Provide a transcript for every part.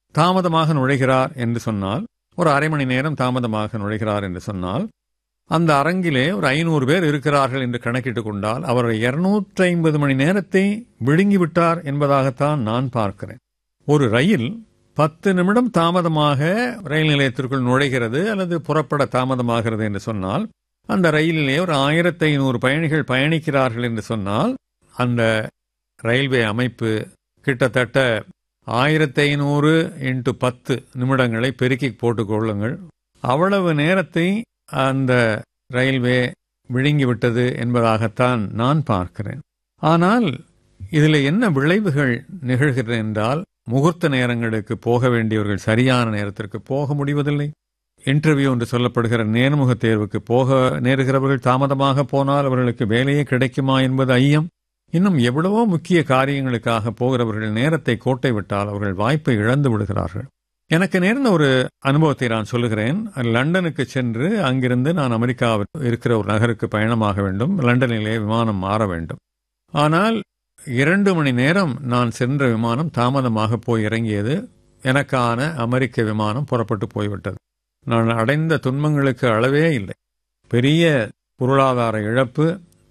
தாமதமாக நுழைகிறார் என்று சொன்னால் ஒரு அரை மணி நேரம் தாமதமாக நுழைகிறார் என்று சொன்னால் அந்த அரங்கிலே ஒரு ஐநூறு பேர் இருக்கிறார்கள் என்று கணக்கிட்டு கொண்டால் அவர் இருநூற்றி ஐம்பது மணி நேரத்தை விழுங்கிவிட்டார் என்பதாகத்தான் நான் பார்க்கிறேன் ஒரு ரயில் பத்து நிமிடம் தாமதமாக ரயில் நிலையத்திற்குள் நுழைகிறது அல்லது புறப்பட தாமதமாகிறது என்று சொன்னால் அந்த ரயிலிலே ஒரு ஆயிரத்தி ஐநூறு பயணிகள் பயணிக்கிறார்கள் என்று சொன்னால் அந்த ரயில்வே அமைப்பு கிட்டத்தட்ட ஆயிரத்தி ஐநூறு இன்ட்டு பத்து நிமிடங்களை பெருக்கி போட்டுக்கொள்ளுங்கள் அவ்வளவு நேரத்தை அந்த ரயில்வே விழுங்கிவிட்டது என்பதாகத்தான் நான் பார்க்கிறேன் ஆனால் இதில் என்ன விளைவுகள் நிகழ்கிறது என்றால் முகூர்த்த நேரங்களுக்கு போக வேண்டியவர்கள் சரியான நேரத்திற்கு போக முடிவதில்லை இன்டர்வியூ என்று சொல்லப்படுகிற நேர்முக தேர்வுக்கு போக நேருகிறவர்கள் தாமதமாக போனால் அவர்களுக்கு வேலையே கிடைக்குமா என்பது ஐயம் இன்னும் எவ்வளவோ முக்கிய காரியங்களுக்காக போகிறவர்கள் நேரத்தை கோட்டை விட்டால் அவர்கள் வாய்ப்பை இழந்து விடுகிறார்கள் எனக்கு நேர்ந்த ஒரு அனுபவத்தை நான் சொல்லுகிறேன் லண்டனுக்கு சென்று அங்கிருந்து நான் அமெரிக்காவில் இருக்கிற ஒரு நகருக்கு பயணமாக வேண்டும் லண்டனிலே விமானம் மாற வேண்டும் ஆனால் இரண்டு மணி நேரம் நான் சென்ற விமானம் தாமதமாக போய் இறங்கியது எனக்கான அமெரிக்க விமானம் புறப்பட்டு போய்விட்டது நான் அடைந்த துன்பங்களுக்கு அளவே இல்லை பெரிய பொருளாதார இழப்பு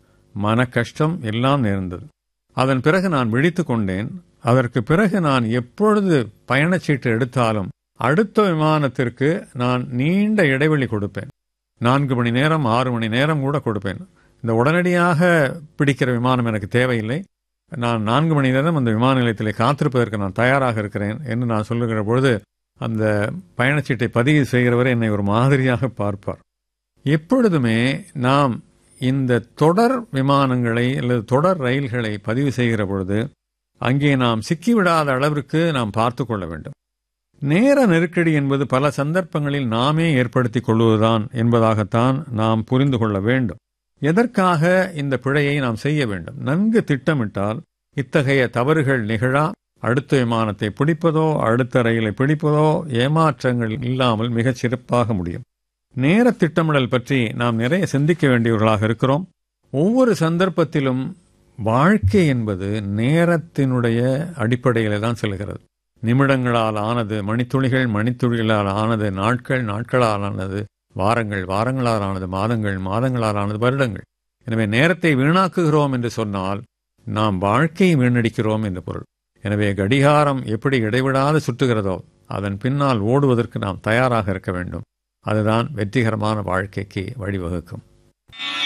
மன கஷ்டம் எல்லாம் நேர்ந்தது அதன் பிறகு நான் விழித்து கொண்டேன் அதற்கு பிறகு நான் எப்பொழுது பயணச்சீட்டு எடுத்தாலும் அடுத்த விமானத்திற்கு நான் நீண்ட இடைவெளி கொடுப்பேன் நான்கு மணி நேரம் ஆறு மணி நேரம் கூட கொடுப்பேன் இந்த உடனடியாக பிடிக்கிற விமானம் எனக்கு தேவையில்லை நான் நான்கு மணி நேரம் அந்த விமான நிலையத்திலே காத்திருப்பதற்கு நான் தயாராக இருக்கிறேன் என்று நான் சொல்லுகிற பொழுது அந்த பயணச்சீட்டை பதிவு செய்கிறவரை என்னை ஒரு மாதிரியாக பார்ப்பார் எப்பொழுதுமே நாம் இந்த தொடர் விமானங்களை அல்லது தொடர் ரயில்களை பதிவு செய்கிற பொழுது அங்கே நாம் சிக்கிவிடாத அளவிற்கு நாம் பார்த்து கொள்ள வேண்டும் நேர நெருக்கடி என்பது பல சந்தர்ப்பங்களில் நாமே ஏற்படுத்திக் கொள்வதுதான் என்பதாகத்தான் நாம் புரிந்து கொள்ள வேண்டும் எதற்காக இந்த பிழையை நாம் செய்ய வேண்டும் நன்கு திட்டமிட்டால் இத்தகைய தவறுகள் நிகழா அடுத்த விமானத்தை பிடிப்பதோ அடுத்த ரயிலை பிடிப்பதோ ஏமாற்றங்கள் இல்லாமல் மிகச் சிறப்பாக முடியும் நேர திட்டமிடல் பற்றி நாம் நிறைய சிந்திக்க வேண்டியவர்களாக இருக்கிறோம் ஒவ்வொரு சந்தர்ப்பத்திலும் வாழ்க்கை என்பது நேரத்தினுடைய அடிப்படையில் தான் செல்கிறது நிமிடங்களால் ஆனது மணித்துளிகள் மணித்துளிகளால் ஆனது நாட்கள் நாட்களால் ஆனது வாரங்கள் வாரங்களால் ஆனது மாதங்கள் மாதங்களால் ஆனது வருடங்கள் எனவே நேரத்தை வீணாக்குகிறோம் என்று சொன்னால் நாம் வாழ்க்கையை வீணடிக்கிறோம் என்று பொருள் எனவே கடிகாரம் எப்படி இடைவிடாது சுற்றுகிறதோ அதன் பின்னால் ஓடுவதற்கு நாம் தயாராக இருக்க வேண்டும் அதுதான் வெற்றிகரமான வாழ்க்கைக்கு வழிவகுக்கும்